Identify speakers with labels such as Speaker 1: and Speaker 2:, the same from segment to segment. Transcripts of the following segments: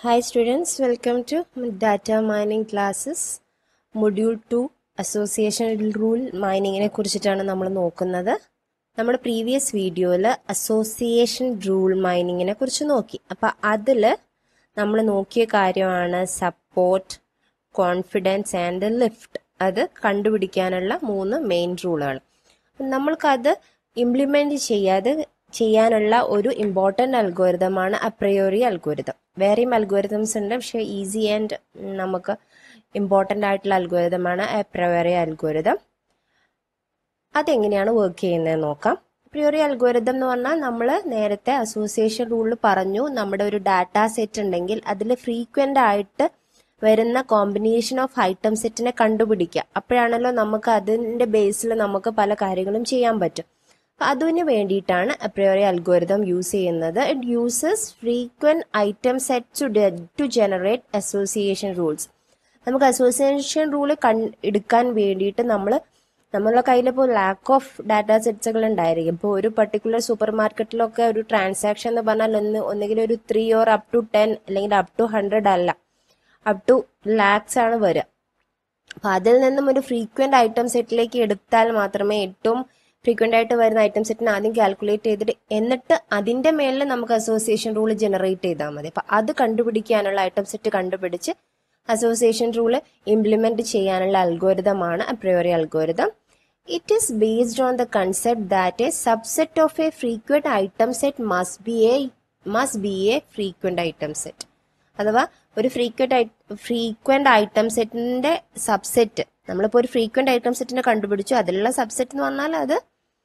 Speaker 1: Hi students, welcome to data mining classes. Module 2 association rule മൈനിങ്ങിനെ കുറിച്ചിട്ടാണ് നമ്മൾ നോക്കുന്നത് നമ്മുടെ പ്രീവിയസ് വീഡിയോയിൽ അസോസിയേഷൻ റൂൾ മൈനിങ്ങിനെ കുറിച്ച് നോക്കി അപ്പം അതിൽ നമ്മൾ നോക്കിയ കാര്യമാണ് സപ്പോർട്ട് കോൺഫിഡൻസ് ആൻഡ് ലിഫ്റ്റ് അത് കണ്ടുപിടിക്കാനുള്ള മൂന്ന് മെയിൻ റൂളുകൾ നമ്മൾക്കത് ഇംപ്ലിമെന്റ് ചെയ്യാതെ ചെയ്യാനുള്ള ഒരു ഇമ്പോർട്ടൻ്റ് അൽഗോരിതമാണ് അപ്രയോറി അൽഗോരിതം വേറെയും അൽഗോരിതംസ് ഉണ്ട് പക്ഷേ ഈസി ആൻഡ് നമുക്ക് ഇമ്പോർട്ടൻ്റ് ആയിട്ടുള്ള അൽഗോരിതമാണ് അപ്രയോറി അൽഗോരിതം അതെങ്ങനെയാണ് വർക്ക് ചെയ്യുന്നത് നോക്കാം പ്രിയോറി അൽഗോരിതം എന്ന് പറഞ്ഞാൽ നമ്മൾ നേരത്തെ അസോസിയേഷൻ റൂളിൽ പറഞ്ഞു നമ്മുടെ ഒരു ഡാറ്റ സെറ്റ് ഉണ്ടെങ്കിൽ അതിൽ ഫ്രീക്വൻ്റ് ആയിട്ട് വരുന്ന കോമ്പിനേഷൻ ഓഫ് ഐറ്റം സെറ്റിനെ കണ്ടുപിടിക്കുക അപ്പോഴാണല്ലോ നമുക്ക് അതിൻ്റെ ബേസിൽ നമുക്ക് പല കാര്യങ്ങളും ചെയ്യാൻ പറ്റും അതിന് വേണ്ടിയിട്ടാണ് അപ്രിയോറി അൽഗോരിതം യൂസ് ചെയ്യുന്നത് it uses frequent item set to generate association rules നമുക്ക് അസോസിയേഷൻ റൂൾ കൺ എടുക്കാൻ വേണ്ടിയിട്ട് നമ്മൾ നമ്മളുടെ കയ്യിലിപ്പോൾ ലാക്ക് ഓഫ് ഡാറ്റ സെറ്റ്സുകൾ ഉണ്ടായിരിക്കും ഇപ്പോൾ ഒരു പർട്ടിക്കുലർ സൂപ്പർ മാർക്കറ്റിലൊക്കെ ഒരു ട്രാൻസാക്ഷൻ എന്ന് പറഞ്ഞാൽ ഒന്ന് ഒന്നുകിൽ ഒരു three or up to ten അല്ലെങ്കിൽ അപ് ടു ഹൺഡ്രഡ് അല്ല അപ് ടു ലാക്സ് ആണ് വരിക അപ്പം അതിൽ നിന്നും ഒരു ഫ്രീക്വന്റ് ഐറ്റം സെറ്റിലേക്ക് എടുത്താൽ മാത്രമേ ഏറ്റവും ഫ്രീക്വന്റ് ആയിട്ട് വരുന്ന ഐറ്റം സെറ്റിന് ആദ്യം കാൽക്കുലേറ്റ് ചെയ്തിട്ട് എന്നിട്ട് അതിന്റെ മേളിൽ നമുക്ക് അസോസിയേഷൻ റൂൾ ജനറേറ്റ് ചെയ്താൽ മതി അപ്പം അത് കണ്ടുപിടിക്കാനുള്ള ഐറ്റം സെറ്റ് കണ്ടുപിടിച്ച് അസോസിയേഷൻ റൂൾ ഇംപ്ലിമെന്റ് ചെയ്യാനുള്ള അൽഗോരിതമാണ് apriori algorithm it is based on the concept that a subset of a frequent item set must be a must be a frequent item set അഥവാ ഒരു ഫ്രീക്വന്റ് ഫ്രീക്വന്റ് ഐറ്റം സെറ്റിന്റെ subset നമ്മളിപ്പോൾ ഒരു frequent item സെറ്റിനെ കണ്ടുപിടിച്ചു അതിലുള്ള subset എന്ന് പറഞ്ഞാൽ അത്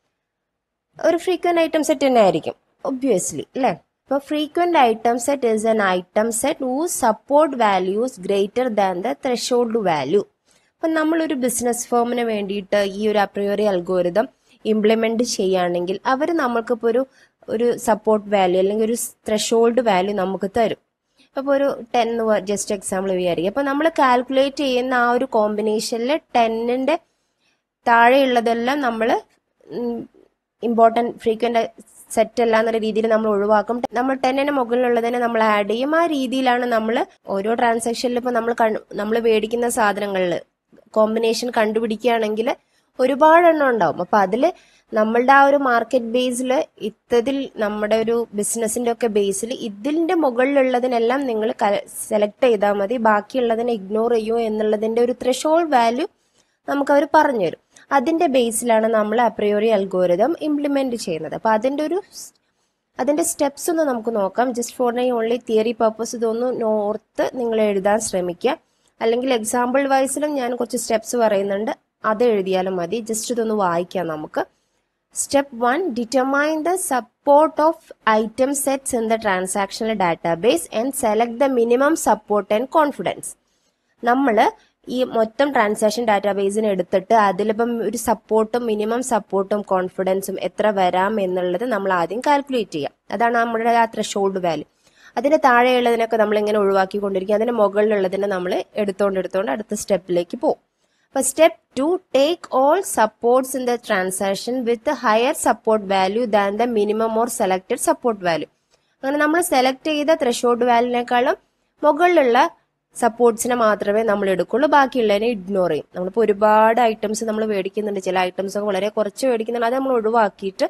Speaker 1: ഒരു ഫ്രീക്വന്റ് ഐറ്റം സെറ്റ് തന്നെ ആയിരിക്കും ഒബ്വിയസ്ലി അല്ലേ ഇപ്പോൾ frequent item set is n item set who support values greater than the threshold value അപ്പം നമ്മളൊരു ബിസിനസ് ഫേമിന് വേണ്ടിയിട്ട് ഈ ഒരു അപ്രിയോറി അൽഗോരിതം ഇംപ്ലിമെന്റ് ചെയ്യുകയാണെങ്കിൽ അവർ നമ്മൾക്കിപ്പോൾ ഒരു ഒരു സപ്പോർട്ട് വാല്യൂ അല്ലെങ്കിൽ ഒരു ത്രഷോൾഡ് വാല്യൂ നമുക്ക് തരും അപ്പോൾ ഒരു ടെൻ ജസ്റ്റ് എക്സാമ്പിൾ വിചാരിക്കും അപ്പോൾ നമ്മൾ കാൽക്കുലേറ്റ് ചെയ്യുന്ന ആ ഒരു കോമ്പിനേഷനിൽ ടെന്നിൻ്റെ താഴെയുള്ളതെല്ലാം നമ്മൾ ഇമ്പോർട്ടൻറ്റ് ഫ്രീക്വൻ്റ് സെറ്റ് അല്ല എന്നുള്ള രീതിയിൽ നമ്മൾ ഒഴിവാക്കും നമ്മൾ ടെന്നിന് മുകളിലുള്ളതിനെ നമ്മൾ ആഡ് ചെയ്യും ആ രീതിയിലാണ് നമ്മൾ ഓരോ ട്രാൻസാക്ഷനിൽ ഇപ്പോൾ നമ്മൾ നമ്മൾ മേടിക്കുന്ന സാധനങ്ങളിൽ കോമ്പിനേഷൻ കണ്ടുപിടിക്കുകയാണെങ്കിൽ ഒരുപാട് എണ്ണം ഉണ്ടാവും അപ്പൊ അതിൽ നമ്മളുടെ ആ ഒരു മാർക്കറ്റ് ബേസിൽ ഇത്തതിൽ നമ്മുടെ ഒരു ബിസിനസിന്റെ ഒക്കെ ബേസിൽ ഇതിന്റെ മുകളിലുള്ളതിനെല്ലാം നിങ്ങൾ സെലക്ട് ചെയ്താൽ മതി ബാക്കിയുള്ളതിനെ ഇഗ്നോർ ചെയ്യൂ എന്നുള്ളതിന്റെ ഒരു ത്രഷോൾ വാല്യൂ നമുക്ക് അവർ പറഞ്ഞു തരും അതിന്റെ ബേസിലാണ് നമ്മൾ അപ്രിയോറി അൽഗോരിതം ഇംപ്ലിമെന്റ് ചെയ്യുന്നത് അപ്പൊ അതിന്റെ ഒരു അതിന്റെ സ്റ്റെപ്സ് ഒന്ന് നമുക്ക് നോക്കാം ജസ്റ്റ് ഫോർ നൈ ഓൺലി തിയറി പർപ്പസ് ഇതൊന്ന് നോർത്ത് നിങ്ങൾ എഴുതാൻ ശ്രമിക്കുക അല്ലെങ്കിൽ എക്സാമ്പിൾ വൈസിലും ഞാൻ കുറച്ച് സ്റ്റെപ്സ് പറയുന്നുണ്ട് അത് എഴുതിയാലും മതി ജസ്റ്റ് ഇതൊന്ന് വായിക്കാം നമുക്ക് step one determine the support of item sets in the transactional database and select the minimum support and confidence നമ്മൾ ഈ മൊത്തം ട്രാൻസാക്ഷൻ ഡാറ്റാബേസിന് എടുത്തിട്ട് അതിലിപ്പം ഒരു സപ്പോർട്ടും മിനിമം സപ്പോർട്ടും കോൺഫിഡൻസും എത്ര വരാം എന്നുള്ളത് നമ്മൾ ആദ്യം കാൽക്കുലേറ്റ് ചെയ്യാം അതാണ് നമ്മുടെ ആ ത്രഷോൾഡ് വാല്യൂ അതിന് താഴെയുള്ളതിനൊക്കെ നമ്മൾ ഇങ്ങനെ ഒഴിവാക്കിക്കൊണ്ടിരിക്കും അതിന് മുകളിലുള്ളതിനെ നമ്മൾ എടുത്തോണ്ട് എടുത്തോണ്ട് അടുത്ത സ്റ്റെപ്പിലേക്ക് പോകും അപ്പൊ step two take all supports in the transaction with higher support value than the minimum or selected support value അങ്ങനെ നമ്മൾ സെലക്ട് ചെയ്ത ത്രഷോൾഡ് വാല്യൂവിനേക്കാളും മുകളിലുള്ള സപ്പോർട്ട്സിനെ മാത്രമേ നമ്മൾ എടുക്കുള്ളൂ ബാക്കിയുള്ളതിനെ ഇഗ്നോർ ചെയ്യും നമ്മളിപ്പോൾ ഒരുപാട് ഐറ്റംസ് നമ്മൾ മേടിക്കുന്നുണ്ട് ചില ഐറ്റംസ് ഒക്കെ വളരെ കുറച്ച് മേടിക്കുന്നുണ്ട് അത് നമ്മൾ ഒഴിവാക്കിയിട്ട്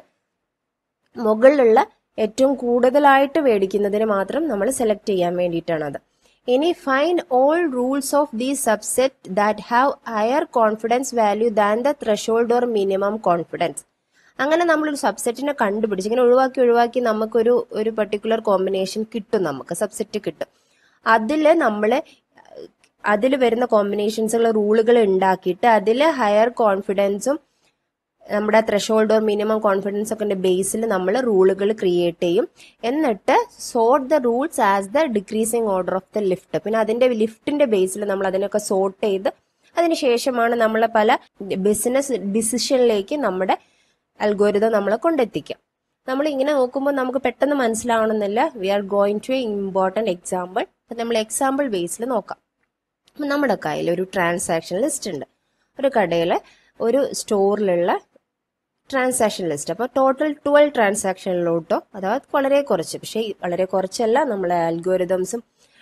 Speaker 1: മുകളിലുള്ള ഏറ്റവും കൂടുതലായിട്ട് മേടിക്കുന്നതിന് മാത്രം നമ്മൾ സെലക്ട് ചെയ്യാൻ വേണ്ടിയിട്ടാണ് അത് ഇനി find all rules of the subset that have higher confidence value than the threshold or minimum confidence അങ്ങനെ നമ്മളൊരു സബ്സെറ്റിനെ കണ്ടുപിടിച്ച് ഇങ്ങനെ ഒഴിവാക്കി ഒഴിവാക്കി നമുക്കൊരു ഒരു പെർട്ടിക്കുലർ കോമ്പിനേഷൻ കിട്ടും നമുക്ക് സബ്സെറ്റ് കിട്ടും അതിൽ നമ്മൾ അതിൽ വരുന്ന കോമ്പിനേഷൻസുകൾ റൂളുകൾ ഉണ്ടാക്കിയിട്ട് അതിൽ ഹയർ കോൺഫിഡൻസും നമ്മുടെ ത്രഷോൾഡ് ഓർ മിനിമം കോൺഫിഡൻസ് ഒക്കെ ബേസിൽ നമ്മൾ റൂളുകൾ ക്രിയേറ്റ് ചെയ്യും എന്നിട്ട് sort the rules as the decreasing order of the lift പിന്നെ അതിന്റെ ലിഫ്റ്റിന്റെ ബേസിൽ നമ്മൾ അതിനൊക്കെ സോർട്ട് ചെയ്ത് അതിനുശേഷമാണ് നമ്മൾ പല ബിസിനസ് ഡിസിഷനിലേക്ക് നമ്മുടെ അൽഗോരിതം നമ്മളെ കൊണ്ടെത്തിക്കാം നമ്മൾ ഇങ്ങനെ നോക്കുമ്പോൾ നമുക്ക് പെട്ടെന്ന് മനസ്സിലാവണമെന്നില്ല we are going to important example നമ്മൾ എക്സാമ്പിൾ ബേസിൽ നോക്കാം നമ്മുടെ കയ്യിൽ ഒരു ട്രാൻസാക്ഷൻ ലിസ്റ്റ് ഉണ്ട് ഒരു കടയിൽ ഒരു സ്റ്റോറിലുള്ള ട്രാൻസാക്ഷൻ ലിസ്റ്റ് അപ്പോൾ ടോട്ടൽ ട്വൽവ് ട്രാൻസാക്ഷനിലോട്ടോ അഥവാ വളരെ കുറച്ച് പക്ഷേ വളരെ കുറച്ചല്ല നമ്മളെ അൽഗോരിതംസും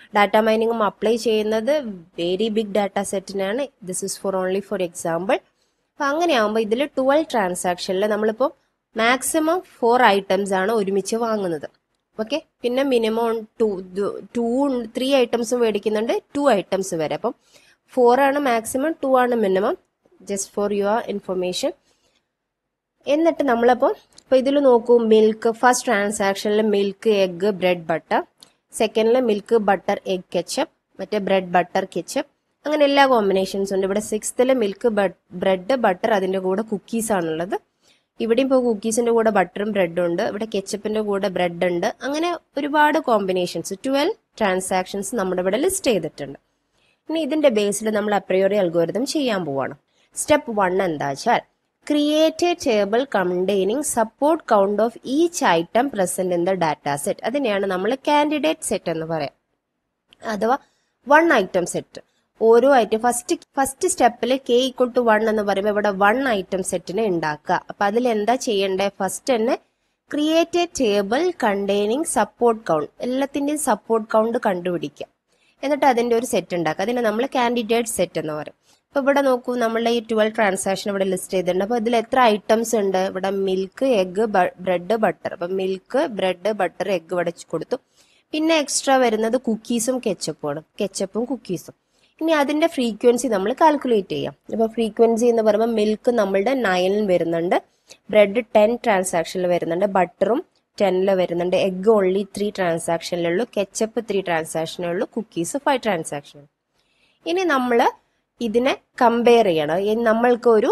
Speaker 1: ഡാറ്റ മൈനിങ്ങും അപ്ലൈ ചെയ്യുന്നത് വെരി ബിഗ് ഡാറ്റ സെറ്റിനാണ് this is for only for example അപ്പൊ അങ്ങനെയാകുമ്പോൾ ഇതിൽ ട്വൽവ് ട്രാൻസാക്ഷനിൽ നമ്മളിപ്പോൾ മാക്സിമം ഫോർ ഐറ്റംസ് ആണ് ഒരുമിച്ച് വാങ്ങുന്നത് ഓക്കെ പിന്നെ minimum two two three items മേടിക്കുന്നുണ്ട് ടു ഐറ്റംസ് വരെ അപ്പം ഫോർ ആണ് മാക്സിമം ടു ആണ് minimum just for your information എന്നിട്ട് നമ്മളപ്പോൾ ഇപ്പോൾ ഇതിൽ നോക്കൂ മിൽക്ക് ഫസ്റ്റ് ട്രാൻസാക്ഷനിൽ മിൽക്ക് എഗ് ബ്രെഡ് ബട്ടർ സെക്കൻഡിൽ മിൽക്ക് ബട്ടർ എഗ് കെച്ചപ്പ് മറ്റേ ബ്രെഡ് ബട്ടർ കെച്ചപ്പ് അങ്ങനെ എല്ലാ കോമ്പിനേഷൻസ് ഉണ്ട് ഇവിടെ സിക്സ്തിൽ മിൽക്ക് ബ്രെഡ് ബട്ടർ അതിൻ്റെ കൂടെ കുക്കീസ് ആണുള്ളത് ഇവിടെയും ഇപ്പോൾ കുക്കീസിന്റെ കൂടെ ബട്ടറും ബ്രെഡും ഉണ്ട് ഇവിടെ കെച്ചപ്പിന്റെ കൂടെ ബ്രെഡ് ഉണ്ട് അങ്ങനെ ഒരുപാട് കോമ്പിനേഷൻസ് ട്വൽവ് ട്രാൻസാക്ഷൻസ് നമ്മുടെ ഇവിടെ ലിസ്റ്റ് ചെയ്തിട്ടുണ്ട് ഇനി ഇതിന്റെ ബേസിൽ നമ്മൾ അപ്രിയോറി അൽഗോരിതം ചെയ്യാൻ പോവാണ് സ്റ്റെപ്പ് വൺ എന്താ വെച്ചാൽ create a table containing support count of each item present in the data set അതിനെയാണ് നമ്മൾ കാൻഡിഡേറ്റ് സെറ്റ് എന്ന് പറയാം അഥവാ വൺ ഐറ്റം സെറ്റ് ഓരോ ഐറ്റം ഫസ്റ്റ് ഫസ്റ്റ് സ്റ്റെപ്പിൽ കെ ഈക്വൽ ടു വൺ എന്ന് പറയുമ്പോൾ ഇവിടെ വൺ ഐറ്റം സെറ്റിനെ ഉണ്ടാക്കുക അപ്പൊ അതിൽ എന്താ ചെയ്യേണ്ടത് ഫസ്റ്റ് തന്നെ create a table containing support count എല്ലാത്തിന്റെയും സപ്പോർട്ട് കൗണ്ട് കണ്ടുപിടിക്കുക എന്നിട്ട് അതിന്റെ ഒരു സെറ്റ് ഉണ്ടാക്കുക അതിനെ നമ്മൾ കാൻഡിഡേറ്റ് സെറ്റ് എന്ന് പറയും അപ്പൊ ഇവിടെ നോക്കൂ നമ്മളുടെ ഈ ട്വൽവ് ട്രാൻസാക്ഷൻ ഇവിടെ ലിസ്റ്റ് ചെയ്തിട്ടുണ്ട് അപ്പൊ ഇതിൽ എത്ര ഐറ്റംസ് ഉണ്ട് ഇവിടെ മിൽക്ക് എഗ് ബ്രെഡ് ബട്ടർ അപ്പൊ മിൽക്ക് ബ്രെഡ് ബട്ടർ എഗ് ഇവിടെ കൊടുത്തു പിന്നെ എക്സ്ട്രാ വരുന്നത് കുക്കീസും കെച്ചപ്പുമാണ് കെച്ചപ്പും കുക്കീസും ഇനി അതിന്റെ ഫ്രീക്വൻസി നമ്മൾ കാൽക്കുലേറ്റ് ചെയ്യാം ഇപ്പൊ ഫ്രീക്വൻസി എന്ന് പറയുമ്പോൾ മിൽക്ക് നമ്മളുടെ നയനിൽ വരുന്നുണ്ട് ബ്രെഡ് ടെൻ ട്രാൻസാക്ഷനിൽ വരുന്നുണ്ട് ബട്ടറും ടെന്നിൽ വരുന്നുണ്ട് എഗ് ഓൺലി ത്രീ ട്രാൻസാക്ഷനിലുള്ളൂ കെച്ചപ്പ് ത്രീ ട്രാൻസാക്ഷനുള്ളൂ കുക്കീസ് ഫൈവ് ട്രാൻസാക്ഷൻ ഇനി നമ്മൾ ഇതിനെ കമ്പയർ ചെയ്യണം നമ്മൾക്ക് ഒരു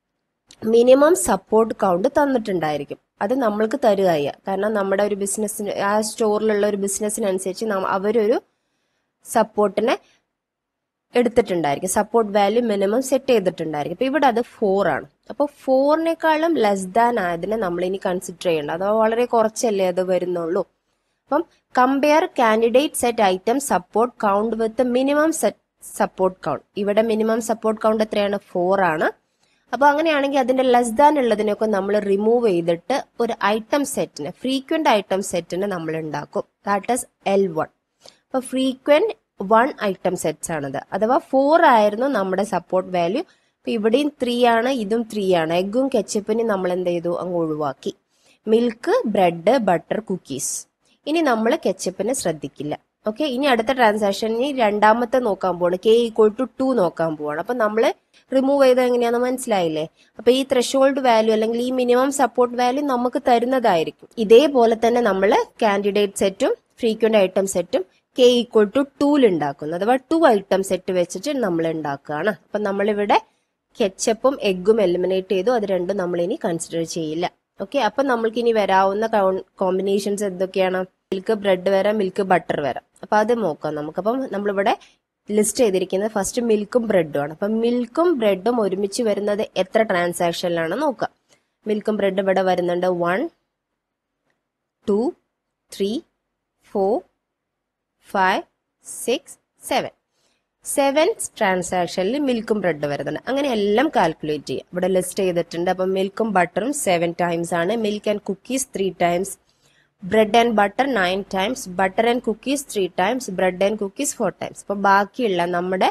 Speaker 1: മിനിമം സപ്പോർട്ട് കൗണ്ട് തന്നിട്ടുണ്ടായിരിക്കും അത് നമ്മൾക്ക് തരിക കാരണം നമ്മുടെ ഒരു ബിസിനസ്സിന് ആ സ്റ്റോറിലുള്ള ഒരു ബിസിനസ്സിനനുസരിച്ച് അവരൊരു സപ്പോർട്ടിനെ എടുത്തിട്ടുണ്ടായിരിക്കും സപ്പോർട്ട് വാല്യൂ മിനിമം സെറ്റ് ചെയ്തിട്ടുണ്ടായിരിക്കും അപ്പൊ ഇവിടെ അത് ഫോർ ആണ് അപ്പോൾ ഫോറിനേക്കാളും ലെസ് ദാൻ ആയതിനെ നമ്മൾ ഇനി കൺസിഡർ ചെയ്യേണ്ട അഥവാ വളരെ കുറച്ചല്ലേ അത് വരുന്നുള്ളൂ അപ്പം compare candidate set item support count with minimum set support count ഇവിടെ മിനിമം സപ്പോർട്ട് കൗണ്ട് എത്രയാണ് ഫോർ ആണ് അപ്പൊ അങ്ങനെയാണെങ്കിൽ അതിന്റെ ലെസ് ദാൻ ഉള്ളതിനൊക്കെ നമ്മൾ റിമൂവ് ചെയ്തിട്ട് ഒരു ഐറ്റം സെറ്റിന് ഫ്രീക്വന്റ് ഐറ്റം സെറ്റിന് നമ്മൾ ഉണ്ടാക്കും ദാറ്റ് ഇസ് എൽ വൺ അപ്പൊ ഫ്രീക്വന്റ് വൺ ഐറ്റം സെറ്റ്സ് ആണിത് അഥവാ ഫോർ ആയിരുന്നു നമ്മുടെ സപ്പോർട്ട് വാല്യൂ അപ്പൊ ഇവിടെയും ത്രീ ആണ് ഇതും ത്രീ ആണ് എഗ്ഗും കെച്ചപ്പിനും നമ്മൾ എന്ത് ചെയ്തു അങ്ങ് ഒഴിവാക്കി മിൽക്ക് ബ്രെഡ് ബട്ടർ കുക്കീസ് ഇനി നമ്മൾ കെച്ചപ്പിനെ ശ്രദ്ധിക്കില്ല ഓക്കെ ഇനി അടുത്ത ട്രാൻസാക്ഷനിൽ രണ്ടാമത്തെ നോക്കാൻ പോവാണ് കെ ഈക്വൽ ടു ടു നോക്കാൻ പോവാണ് അപ്പൊ നമ്മൾ റിമൂവ് ചെയ്ത് എങ്ങനെയാണെന്ന് മനസ്സിലായില്ലേ അപ്പൊ ഈ ത്രഷോൾഡ് വാല്യൂ അല്ലെങ്കിൽ ഈ മിനിമം സപ്പോർട്ട് വാല്യൂ നമുക്ക് തരുന്നതായിരിക്കും ഇതേപോലെ തന്നെ നമ്മൾ കാൻഡിഡേറ്റ് സെറ്റും ഫ്രീക്വന്റ് ഐറ്റം സെറ്റും കെ ഈക്വൽ ടു ടൂൽ ഉണ്ടാക്കുന്നു അഥവാ ടു ഐറ്റം സെറ്റ് വെച്ചിട്ട് നമ്മൾ ഉണ്ടാക്കുകയാണ് അപ്പൊ നമ്മളിവിടെ കെച്ചപ്പും എഗ്ഗും എലിമിനേറ്റ് ചെയ്തു അത് രണ്ടും നമ്മൾ ഇനി കൺസിഡർ ചെയ്യില്ല ഓക്കെ അപ്പൊ നമ്മൾക്ക് ഇനി വരാവുന്ന കോമ്പിനേഷൻസ് എന്തൊക്കെയാണ് മിൽക്ക് ബ്രെഡ് വരാം മിൽക്ക് ബട്ടർ വരാം അപ്പൊ അത് നോക്കാം നമുക്കപ്പം നമ്മളിവിടെ ലിസ്റ്റ് ചെയ്തിരിക്കുന്നത് ഫസ്റ്റ് മിൽക്കും ബ്രെഡും ആണ് അപ്പൊ മിൽക്കും ബ്രെഡും ഒരുമിച്ച് വരുന്നത് എത്ര ട്രാൻസാക്ഷനിലാണ് നോക്കാം മിൽക്കും ബ്രെഡും ഇവിടെ വരുന്നുണ്ട് one two three four five six seven seven ട്രാൻസാക്ഷനിൽ മിൽക്കും ബ്രെഡ് വരുന്നുണ്ട് അങ്ങനെ എല്ലാം കാൽക്കുലേറ്റ് ചെയ്യാം ഇവിടെ ലിസ്റ്റ് ചെയ്തിട്ടുണ്ട് അപ്പം മിൽക്കും ബട്ടറും സെവൻ ടൈംസ് ആണ് milk and cookies three times bread and butter nine times butter and cookies three times bread and cookies four times അപ്പൊ ബാക്കിയുള്ള നമ്മുടെ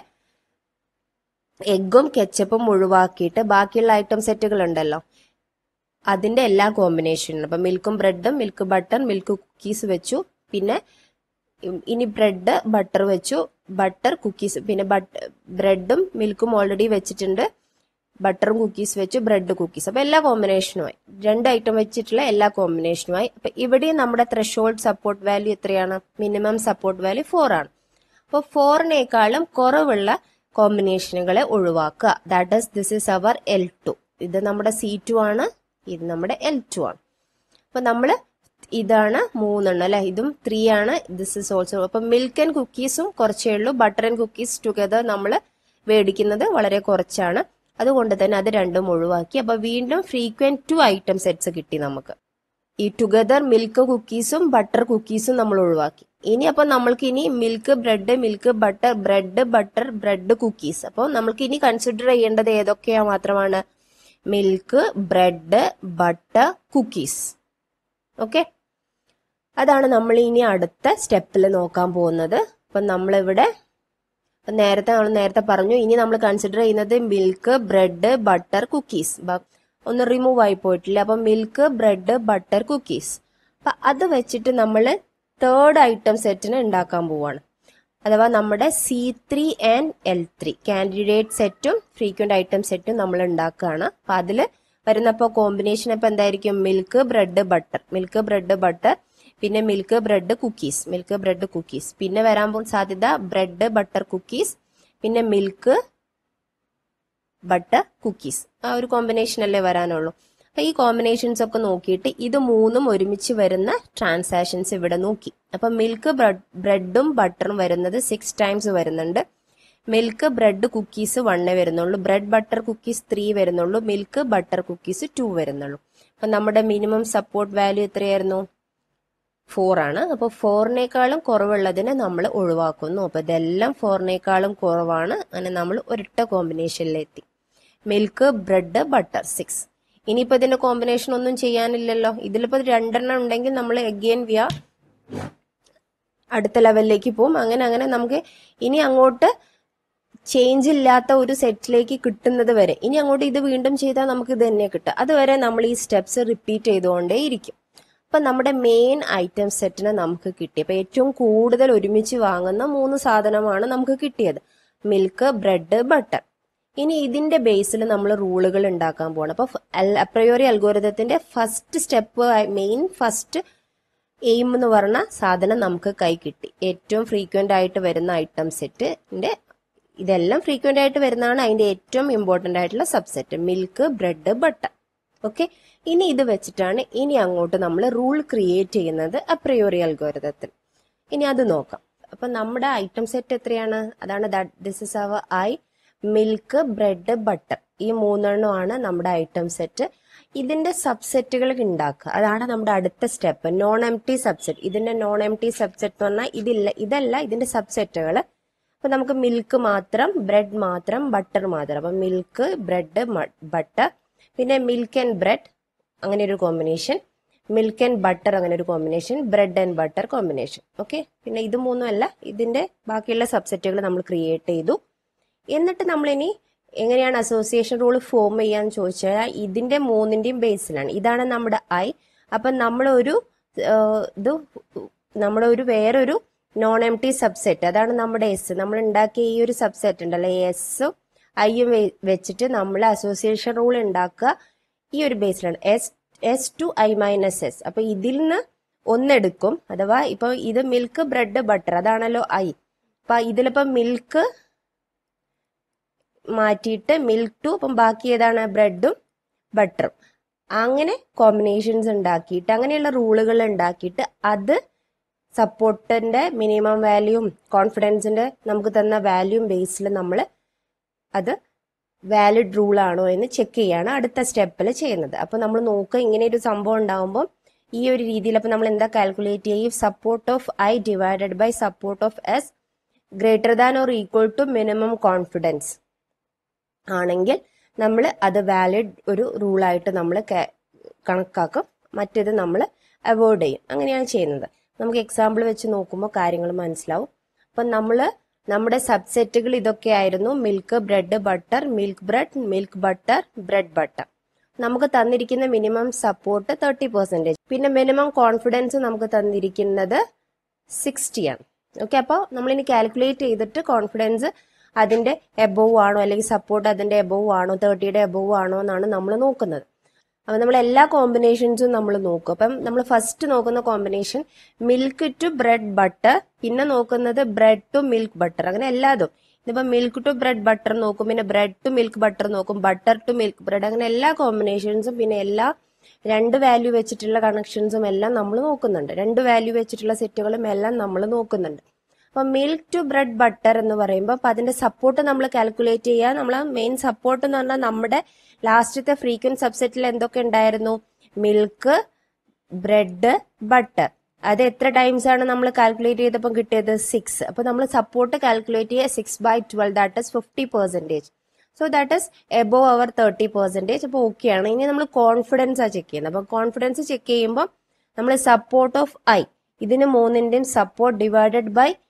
Speaker 1: എഗ്ഗും കെച്ചപ്പും ഒഴിവാക്കിയിട്ട് ബാക്കിയുള്ള ഐറ്റം സെറ്റുകൾ ഉണ്ടല്ലോ അതിന്റെ എല്ലാ കോമ്പിനേഷനും അപ്പൊ മിൽക്കും ബ്രെഡും മിൽക്ക് ബട്ടർ മിൽക്ക് കുക്കീസ് വെച്ചു പിന്നെ ഇനി ബ്രെഡ് ബട്ടർ വെച്ചു ബട്ടർ കുക്കീസ് പിന്നെ ബ്രെഡും മിൽക്കും ഓൾറെഡി വെച്ചിട്ടുണ്ട് ബട്ടറും കുക്കീസ് വെച്ചു ബ്രെഡ് കുക്കീസ് അപ്പൊ എല്ലാ കോമ്പിനേഷനുമായി രണ്ട് ഐറ്റം വെച്ചിട്ടുള്ള എല്ലാ കോമ്പിനേഷനുമായി അപ്പൊ ഇവിടെയും നമ്മുടെ ത്രഷോൾഡ് സപ്പോർട്ട് വാല്യൂ എത്രയാണ് മിനിമം സപ്പോർട്ട് വാല്യൂ ഫോർ ആണ് അപ്പോൾ ഫോറിനേക്കാളും കുറവുള്ള കോമ്പിനേഷനുകളെ ഒഴിവാക്കുക that is this is our L two ഇത് നമ്മുടെ സി ടു ആണ് ഇത് നമ്മുടെ എൽ ടു ആണ് അപ്പൊ നമ്മള് ഇതാണ് മൂന്നെണ്ണം അല്ലെ ഇതും ത്രീ ആണ് ദിസ് ഇസ് ഓൾസോ അപ്പൊ മിൽക്ക് ആൻഡ് കുക്കീസും കുറച്ചേ ഉള്ളൂ ബട്ടർ ആൻഡ് കുക്കീസ് ടുഗദർ നമ്മൾ മേടിക്കുന്നത് വളരെ കുറച്ചാണ് അതുകൊണ്ട് തന്നെ അത് രണ്ടും ഒഴിവാക്കി അപ്പൊ വീണ്ടും ഫ്രീക്വന്റ് ടു ഐറ്റം സെറ്റ്സ് കിട്ടി നമുക്ക് ഈ ടുഗദർ മിൽക്ക് കുക്കീസും ബട്ടർ കുക്കീസും നമ്മൾ ഒഴിവാക്കി ഇനി അപ്പൊ നമ്മൾക്ക് ഇനി milk bread milk butter bread butter bread cookies അപ്പോൾ നമ്മൾക്ക് ഇനി കൺസിഡർ ചെയ്യേണ്ടത് ഏതൊക്കെയാ മാത്രമാണ് milk bread butter cookies okay അതാണ് നമ്മൾ ഇനി അടുത്ത സ്റ്റെപ്പിൽ നോക്കാൻ പോകുന്നത് അപ്പം നമ്മളിവിടെ നേരത്തെ നമ്മൾ നേരത്തെ പറഞ്ഞു ഇനി നമ്മൾ കൺസിഡർ ചെയ്യുന്നത് മിൽക്ക് ബ്രെഡ് ബട്ടർ കുക്കീസ് ഒന്ന് റിമൂവ് ആയി പോയിട്ടില്ല അപ്പം മിൽക്ക് ബ്രെഡ് ബട്ടർ കുക്കീസ് അപ്പൊ അത് വെച്ചിട്ട് നമ്മൾ തേർഡ് ഐറ്റം സെറ്റിന് ഉണ്ടാക്കാൻ പോവാണ് അഥവാ നമ്മുടെ C three and L three candidate സെറ്റും ഫ്രീക്വന്റ് ഐറ്റം സെറ്റും നമ്മൾ ഉണ്ടാക്കുകയാണ് അപ്പൊ അതിൽ വരുന്നപ്പോൾ കോമ്പിനേഷൻ ഇപ്പൊ എന്തായിരിക്കും milk bread butter milk bread butter പിന്നെ milk bread cookies milk bread cookies പിന്നെ വരാൻ പോകുന്ന സാധ്യത ബ്രെഡ് ബട്ടർ കുക്കീസ് പിന്നെ മിൽക്ക് ബട്ടർ കുക്കീസ് ആ ഒരു കോമ്പിനേഷൻ അല്ലേ വരാനുള്ളൂ അപ്പൊ ഈ കോമ്പിനേഷൻസ് ഒക്കെ നോക്കിയിട്ട് ഇത് മൂന്നും ഒരുമിച്ച് വരുന്ന ട്രാൻസാക്ഷൻസ് ഇവിടെ നോക്കി അപ്പൊ മിൽക്ക് ബ്രെഡും ബട്ടറും വരുന്നത് സിക്സ് ടൈംസ് വരുന്നുണ്ട് മിൽക്ക് ബ്രെഡ് കുക്കീസ് വണ്ണേ വരുന്നുള്ളൂ ബ്രെഡ് ബട്ടർ കുക്കീസ് ത്രീ വരുന്നുള്ളൂ മിൽക്ക് ബട്ടർ കുക്കീസ് ടു വരുന്നുള്ളൂ അപ്പൊ നമ്മുടെ മിനിമം സപ്പോർട്ട് വാല്യൂ എത്രയായിരുന്നു ഫോർ ആണ് അപ്പോൾ ഫോറിനേക്കാളും കുറവുള്ളതിനെ നമ്മൾ ഒഴിവാക്കുന്നു അപ്പൊ ഇതെല്ലാം ഫോറിനേക്കാളും കുറവാണ് അങ്ങനെ നമ്മൾ ഒരൊറ്റ കോമ്പിനേഷനിലെത്തി മിൽക്ക് ബ്രെഡ് ബട്ടർ സിക്സ് ഇനിയിപ്പോ ഇതിന്റെ കോമ്പിനേഷൻ ഒന്നും ചെയ്യാനില്ലല്ലോ ഇതിലിപ്പോ രണ്ടെണ്ണം ഉണ്ടെങ്കിൽ നമ്മൾ എഗെയിൻ വിയ അടുത്ത ലെവലിലേക്ക് പോകും അങ്ങനെ അങ്ങനെ നമുക്ക് ഇനി അങ്ങോട്ട് ചേഞ്ച് ഇല്ലാത്ത ഒരു സെറ്റിലേക്ക് കിട്ടുന്നത് വരെ ഇനി അങ്ങോട്ട് ഇത് വീണ്ടും ചെയ്താൽ നമുക്ക് ഇത് തന്നെ കിട്ടുക അതുവരെ നമ്മൾ ഈ സ്റ്റെപ്സ് റിപ്പീറ്റ് ചെയ്തുകൊണ്ടേ ഇരിക്കും അപ്പൊ നമ്മുടെ മെയിൻ ഐറ്റം സെറ്റിനെ നമുക്ക് കിട്ടി അപ്പൊ ഏറ്റവും കൂടുതൽ ഒരുമിച്ച് വാങ്ങുന്ന മൂന്ന് സാധനമാണ് നമുക്ക് കിട്ടിയത് മിൽക്ക് ബ്രെഡ് ബട്ടർ ഇനി ഇതിന്റെ ബേസിൽ നമ്മൾ റൂളുകൾ ഉണ്ടാക്കാൻ പോകണം അപ്പൊ അപ്രയോറി അൽഗോരിതത്തിന്റെ first step main first aim എന്ന് പറഞ്ഞ സാധനം നമുക്ക് കൈ കിട്ടി ഏറ്റവും ഫ്രീക്വന്റ് ആയിട്ട് വരുന്ന ഐറ്റം സെറ്റിന്റെ ഇതെല്ലാം ഫ്രീക്വന്റ് ആയിട്ട് വരുന്നതാണ് അതിന്റെ ഏറ്റവും ഇമ്പോർട്ടന്റ് ആയിട്ടുള്ള subset milk bread butter okay ഇനി ഇത് വെച്ചിട്ടാണ് ഇനി അങ്ങോട്ട് നമ്മൾ റൂൾ ക്രിയേറ്റ് ചെയ്യുന്നത് അപ്രയോറി അൽഗോരിതത്തിൽ ഇനി അത് നോക്കാം അപ്പൊ നമ്മുടെ ഐറ്റം സെറ്റ് എത്രയാണ് അതാണ് this is our I milk bread butter ഈ മൂന്നെണ്ണമാണ് നമ്മുടെ ഐറ്റം സെറ്റ് ഇതിന്റെ സബ്സെറ്റുകൾ ഉണ്ടാക്കുക അതാണ് നമ്മുടെ അടുത്ത step non empty subset ഇതിന്റെ നോൺ എം ടി സബ്സെറ്റ് എന്ന് പറഞ്ഞാൽ ഇതില്ല ഇതല്ല ഇതിന്റെ സബ്സെറ്റുകൾ അപ്പൊ നമുക്ക് മിൽക്ക് മാത്രം ബ്രെഡ് മാത്രം ബട്ടർ മാത്രം അപ്പൊ മിൽക്ക് ബ്രെഡ് ബട്ടർ പിന്നെ മിൽക്ക് ആൻഡ് ബ്രെഡ് അങ്ങനെ ഒരു കോമ്പിനേഷൻ മിൽക്ക് ആൻഡ് ബട്ടർ അങ്ങനെ ഒരു combination bread and butter combination okay പിന്നെ ഇത് മൂന്നും അല്ല ഇതിന്റെ ബാക്കിയുള്ള സബ്സെറ്റുകൾ നമ്മൾ ക്രിയേറ്റ് ചെയ്തു എന്നിട്ട് നമ്മളിനി എങ്ങനെയാണ് അസോസിയേഷൻ റൂൾ ഫോം ചെയ്യാന്ന് ചോദിച്ചാൽ ഇതിന്റെ മൂന്നിന്റെയും ബേസിലാണ് ഇതാണ് നമ്മുടെ ഐ അപ്പൊ നമ്മളൊരു ഇത് നമ്മളൊരു വേറൊരു നോൺ എം ടി സബ്സെറ്റ് അതാണ് നമ്മുടെ എസ് നമ്മൾ ഉണ്ടാക്കിയ ഈ ഒരു സബ്സെറ്റ് ഉണ്ടല്ലോ എസും ഐയും വെച്ചിട്ട് നമ്മൾ അസോസിയേഷൻ റൂൾ ഉണ്ടാക്കുക ഈ ഒരു ബേസിലാണ് S S to I minus S അപ്പൊ ഇതിൽ നിന്ന് ഒന്നെടുക്കും അഥവാ ഇപ്പൊ ഇത് മിൽക്ക് ബ്രെഡ് ബട്ടർ അതാണല്ലോ ഐ അപ്പൊ ഇതിലിപ്പോ മിൽക്ക് മാറ്റിയിട്ട് മിൽക്ക് ടു അപ്പം ബാക്കി ഏതാണ് ബ്രെഡും ബട്ടറും അങ്ങനെ കോമ്പിനേഷൻസ് ഉണ്ടാക്കിയിട്ട് അങ്ങനെയുള്ള റൂളുകൾ ഉണ്ടാക്കിയിട്ട് അത് സപ്പോർട്ടിന്റെ മിനിമം വാല്യൂം കോൺഫിഡൻസിന്റെ നമുക്ക് തന്ന വാല്യൂം ബേസിൽ നമ്മൾ അത് വാലിഡ് റൂൾ ആണോ എന്ന് ചെക്ക് ചെയ്യാണ് അടുത്ത സ്റ്റെപ്പിൽ ചെയ്യുന്നത് അപ്പൊ നമ്മൾ നോക്കുക ഇങ്ങനെ ഒരു സംഭവം ഉണ്ടാകുമ്പോൾ ഈ ഒരു രീതിയിൽ അപ്പൊ നമ്മൾ എന്താ കാൽക്കുലേറ്റ് ചെയ്യും support of I divided by support of S greater than or equal to minimum confidence ആണെങ്കിൽ നമ്മൾ അത് വാലിഡ് ഒരു റൂളായിട്ട് നമ്മൾ കണക്കാക്കും മറ്റേത് നമ്മൾ അവോയ്ഡ് ചെയ്യും അങ്ങനെയാണ് ചെയ്യുന്നത് നമുക്ക് എക്സാമ്പിൾ വെച്ച് നോക്കുമ്പോൾ കാര്യങ്ങൾ മനസ്സിലാവും അപ്പം നമ്മൾ നമ്മുടെ സബ്സെറ്റുകൾ ഇതൊക്കെ ആയിരുന്നു milk bread butter milk bread milk butter bread butter നമുക്ക് തന്നിരിക്കുന്ന മിനിമം സപ്പോർട്ട് തേർട്ടി പെർസെൻറ്റേജ് പിന്നെ മിനിമം കോൺഫിഡൻസ് നമുക്ക് തന്നിരിക്കുന്നത് സിക്സ്റ്റി ആണ് ഓക്കെ അപ്പോൾ നമ്മളിനി കാൽക്കുലേറ്റ് ചെയ്തിട്ട് കോൺഫിഡൻസ് അതിന്റെ എബോവ് ആണോ അല്ലെങ്കിൽ സപ്പോർട്ട് അതിന്റെ എബോവ് ആണോ തേർട്ടിയുടെ എബോവ് ആണോ എന്നാണ് നമ്മൾ നോക്കുന്നത് അപ്പൊ നമ്മൾ എല്ലാ കോമ്പിനേഷൻസും നമ്മൾ നോക്കും അപ്പം നമ്മൾ ഫസ്റ്റ് നോക്കുന്ന combination milk to bread butter പിന്നെ നോക്കുന്നത് ബ്രെഡ് ടു മിൽക്ക് ബട്ടർ അങ്ങനെ എല്ലാതും ഇതിപ്പോ മിൽക്ക് ടു ബ്രെഡ് ബട്ടർ നോക്കും പിന്നെ ബ്രെഡ് ടു മിൽക്ക് ബട്ടർ നോക്കും ബട്ടർ ടു മിൽക്ക് ബ്രെഡ് അങ്ങനെ എല്ലാ കോമ്പിനേഷൻസും പിന്നെ എല്ലാ രണ്ട് വാല്യൂ വെച്ചിട്ടുള്ള കണക്ഷൻസും എല്ലാം നമ്മൾ നോക്കുന്നുണ്ട് രണ്ട് വാല്യൂ വെച്ചിട്ടുള്ള സെറ്റുകളും എല്ലാം നമ്മൾ നോക്കുന്നുണ്ട് അപ്പൊ മിൽക്ക് ടു ബ്രെഡ് ബട്ടർ എന്ന് പറയുമ്പോൾ അപ്പൊ അതിന്റെ സപ്പോർട്ട് നമ്മൾ കാൽക്കുലേറ്റ് ചെയ്യുക നമ്മൾ മെയിൻ സപ്പോർട്ട് എന്ന് പറഞ്ഞാൽ നമ്മുടെ ലാസ്റ്റത്തെ ഫ്രീക്വന്റ് സബ്സെറ്റിൽ എന്തൊക്കെ ഉണ്ടായിരുന്നു മിൽക്ക് ബ്രെഡ് ബട്ടർ അത് എത്ര ടൈംസ് ആണ് നമ്മൾ കാൽക്കുലേറ്റ് ചെയ്തപ്പോൾ കിട്ടിയത് സിക്സ് അപ്പൊ നമ്മൾ സപ്പോർട്ട് കാൽക്കുലേറ്റ് ചെയ്യുക six by twelve that is fifty percentage so that is above our thirty percentage അപ്പോൾ ഓക്കെയാണ് ഇനി നമ്മൾ കോൺഫിഡൻസ് ആണ് ചെക്ക് ചെയ്യുന്നത് അപ്പൊ കോൺഫിഡൻസ് ചെക്ക് ചെയ്യുമ്പോൾ നമ്മൾ സപ്പോർട്ട് ഓഫ് ഐ ഇതിന് മൂന്നിന്റെയും സപ്പോർട്ട് ഡിവൈഡഡ് ബൈ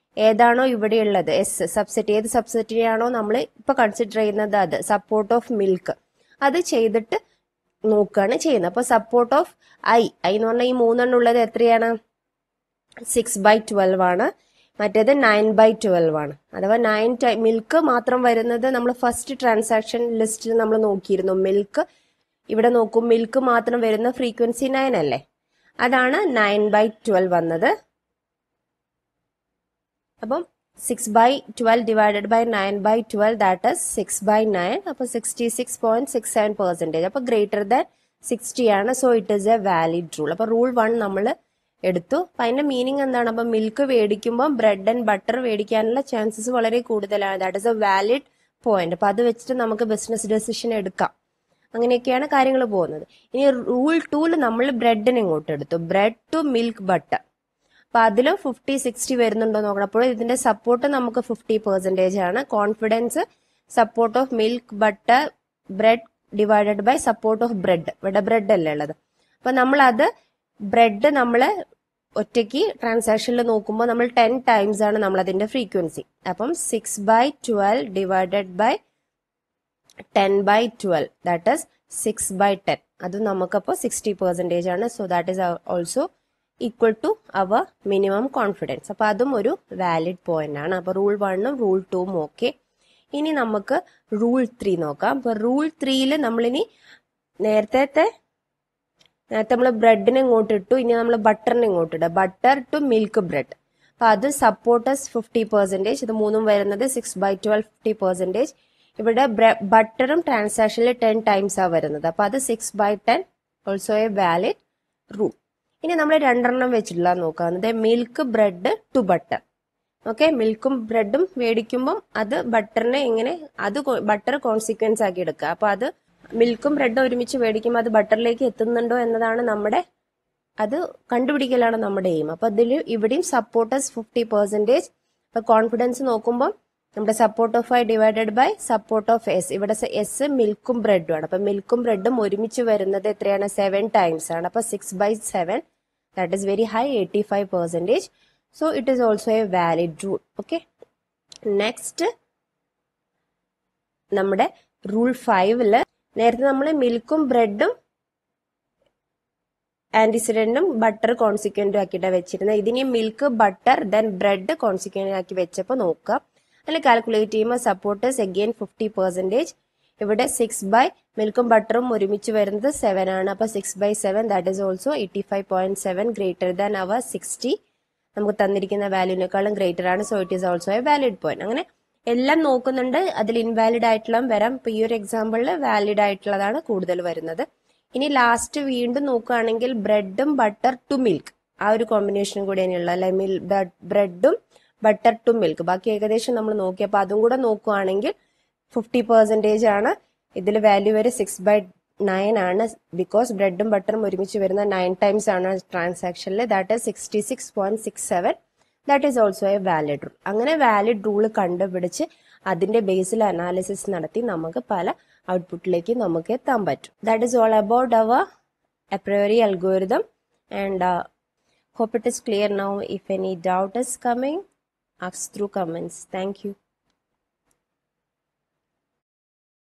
Speaker 1: ഏതാണോ ഇവിടെ ഉള്ളത് എസ് സബ്സെറ്റ് ഏത് സബ്സെറ്റിനെയാണോ നമ്മൾ ഇപ്പൊ കൺസിഡർ ചെയ്യുന്നത് അത് സപ്പോർട്ട് ഓഫ് മിൽക്ക് അത് ചെയ്തിട്ട് നോക്കുകയാണ് ചെയ്യുന്നത് അപ്പൊ സപ്പോർട്ട് ഓഫ് ഐ ഐ എന്ന് പറഞ്ഞാൽ ഈ മൂന്നെണ്ണം ഉള്ളത് എത്രയാണ് സിക്സ് ബൈ ട്വൽവ് ആണ് മറ്റേത് നയൻ ബൈ ട്വൽവ് ആണ് അഥവാ നയൻ മിൽക്ക് മാത്രം വരുന്നത് നമ്മൾ ഫസ്റ്റ് ട്രാൻസാക്ഷൻ ലിസ്റ്റിൽ നമ്മൾ നോക്കിയിരുന്നു മിൽക്ക് ഇവിടെ നോക്കും മിൽക്ക് മാത്രം വരുന്ന ഫ്രീക്വൻസി നയൻ അല്ലേ അതാണ് നയൻ ബൈ ട്വൽവ് വന്നത് അപ്പം six by twelve divided by nine by twelve that is six by nine അപ്പൊ sixty six point six seven percentage അപ്പൊ ഗ്രേറ്റർ ദാൻ സിക്സ്റ്റി ആണ് so it is a valid rule അപ്പൊ rule one നമ്മൾ എടുത്തു അപ്പൊ അതിന്റെ മീനിങ് എന്താണ് അപ്പൊ മിൽക്ക് മേടിക്കുമ്പോൾ ബ്രെഡ് ആൻഡ് ബട്ടർ മേടിക്കാനുള്ള ചാൻസസ് വളരെ കൂടുതലാണ് that is a valid point അപ്പൊ അത് വെച്ചിട്ട് നമുക്ക് ബിസിനസ് ഡെസിഷൻ എടുക്കാം അങ്ങനെയൊക്കെയാണ് കാര്യങ്ങൾ പോകുന്നത് ഇനി റൂൾ ടൂല് നമ്മൾ ബ്രെഡിനെ ഇങ്ങോട്ട് എടുത്തു ബ്രെഡ് ടു മിൽക്ക് ബട്ടർ അപ്പൊ അതിലും ഫിഫ്റ്റി സിക്സ്റ്റി വരുന്നുണ്ടോ നോക്കണം അപ്പോൾ ഇതിന്റെ സപ്പോർട്ട് നമുക്ക് ഫിഫ്റ്റി പെർസെന്റേജ് ആണ് confidence support of milk butter bread divided by support of bread ഇവിടെ ബ്രെഡ് അല്ലേ ഉള്ളത് അപ്പൊ നമ്മൾ അത് ബ്രെഡ് നമ്മൾ ഒറ്റയ്ക്ക് ട്രാൻസാക്ഷനിൽ നോക്കുമ്പോൾ നമ്മൾ ടെൻ ടൈംസ് ആണ് നമ്മൾ അതിന്റെ ഫ്രീക്വൻസി അപ്പം six by twelve divided by ten by twelve that is six by ten അത് നമുക്കപ്പോൾ സിക്സ്റ്റി പെർസെൻറ്റേജ് ആണ് so that is also equal to our minimum confidence അപ്പൊ അതും ഒരു വാലിഡ് പോയിന്റ് ആണ് അപ്പൊ റൂൾ വണ്ണും റൂൾ ടൂവും ഓക്കെ ഇനി നമുക്ക് റൂൾ ത്രീ നോക്കാം അപ്പൊ റൂൾ ത്രീയിൽ നമ്മളിനി നേരത്തെ നേരത്തെ നമ്മൾ ബ്രെഡിനെ ഇങ്ങോട്ട് ഇട്ടു ഇനി നമ്മൾ ബട്ടറിനെ ഇങ്ങോട്ട് ഇടുക ബട്ടർ ടു മിൽക്ക് ബ്രെഡ് അപ്പൊ അത് സപ്പോർട്ടസ് ഫിഫ്റ്റി പെർസെന്റേജ് ഇത് മൂന്നും വരുന്നത് six by twelve fifty percentage ഇവിടെ ബട്ടറും ട്രാൻസാക്ഷനിൽ ടെൻ ടൈംസ് ആ വരുന്നത് അപ്പൊ അത് six by ten also a valid rule ഇനി നമ്മൾ രണ്ടെണ്ണം വെച്ചിട്ടുള്ള നോക്കുന്നത് milk bread to butter okay മിൽക്കും ബ്രെഡും മേടിക്കുമ്പം അത് ബട്ടറിനെ ഇങ്ങനെ അത് ബട്ടർ കോൺസിക്വൻസ് ആക്കി എടുക്കുക അപ്പൊ അത് മിൽക്കും ബ്രെഡും ഒരുമിച്ച് മേടിക്കുമ്പോൾ അത് ബട്ടറിലേക്ക് എത്തുന്നുണ്ടോ എന്നതാണ് നമ്മുടെ അത് കണ്ടുപിടിക്കലാണ് നമ്മുടെ എയിം അപ്പൊ അതിൽ ഇവിടെയും സപ്പോർട്ടേഴ്സ് ഫിഫ്റ്റി പെർസെന്റേജ് അപ്പൊ കോൺഫിഡൻസ് നോക്കുമ്പോൾ നമ്മുടെ support of I divided by support of S ഇവിടെ എസ് മിൽക്കും ബ്രെഡും ആണ് അപ്പൊ മിൽക്കും ബ്രെഡും ഒരുമിച്ച് വരുന്നത് എത്രയാണ് സെവൻ ടൈംസ് ആണ് അപ്പൊ six by seven that is very high eighty five percentage so it is also a valid rule okay next നമ്മുടെ റൂൾ ഫൈവില് നേരത്തെ നമ്മൾ മിൽക്കും ബ്രെഡും ആന്റിസിഡന്റും ബട്ടർ കോൺസിക്വന്റും ആക്കിയിട്ടാണ് വെച്ചിരുന്നത് ഇതിനി milk butter then bread consequent ആക്കി വെച്ചപ്പോൾ നോക്കുക അതിൽ കാൽക്കുലേറ്റ് ചെയ്യുമ്പോൾ സപ്പോർട്ടേഴ്സ് അഗെയിൻ ഫിഫ്റ്റി പെർസെന്റേജ് ഇവിടെ സിക്സ് ബൈ മിൽക്കും ബട്ടറും ഒരുമിച്ച് വരുന്നത് സെവൻ ആണ് അപ്പൊ six by seven that is also eighty five point seven greater than our sixty നമുക്ക് തന്നിരിക്കുന്ന വാല്യൂവിനേക്കാളും ഗ്രേറ്റർ ആണ് so it is also a valid point അങ്ങനെ എല്ലാം നോക്കുന്നുണ്ട് അതിൽ ഇൻവാലിഡ് ആയിട്ടുള്ള വരാം ഇപ്പൊ ഈ ഒരു എക്സാമ്പിളിൽ വാലിഡ് ആയിട്ടുള്ളതാണ് കൂടുതൽ വരുന്നത് ഇനി ലാസ്റ്റ് വീണ്ടും നോക്കുകയാണെങ്കിൽ ബ്രെഡും ബട്ടർ ടു മിൽക്ക് ആ ഒരു കോമ്പിനേഷൻ കൂടിയാണുള്ളത് അല്ലെ മിൽ ബ്രെഡും ബട്ടർ ടു മിൽക്ക് ബാക്കി ഏകദേശം നമ്മൾ നോക്കി അപ്പൊ അതും കൂടെ നോക്കുകയാണെങ്കിൽ ഫിഫ്റ്റി പെർസെന്റേജ് ആണ് ഇതിൽ വാല്യൂ വരെ സിക്സ് ബൈ നയൻ ആണ് ബിക്കോസ് ബ്രെഡും ബട്ടറും ഒരുമിച്ച് വരുന്ന നയൻ ടൈംസ് ആണ് ട്രാൻസാക്ഷനിൽ that is sixty six point six seven that is also a valid rule അങ്ങനെ വാലിഡ് റൂൾ കണ്ടുപിടിച്ച് അതിന്റെ ബേസിൽ അനാലിസിസ് നടത്തി നമുക്ക് പല ഔട്ട്പുട്ടിലേക്ക് നമുക്ക് എത്താൻ പറ്റും that is all about our apriori algorithm and hope it is clear now if any doubt is coming ask through comments thank you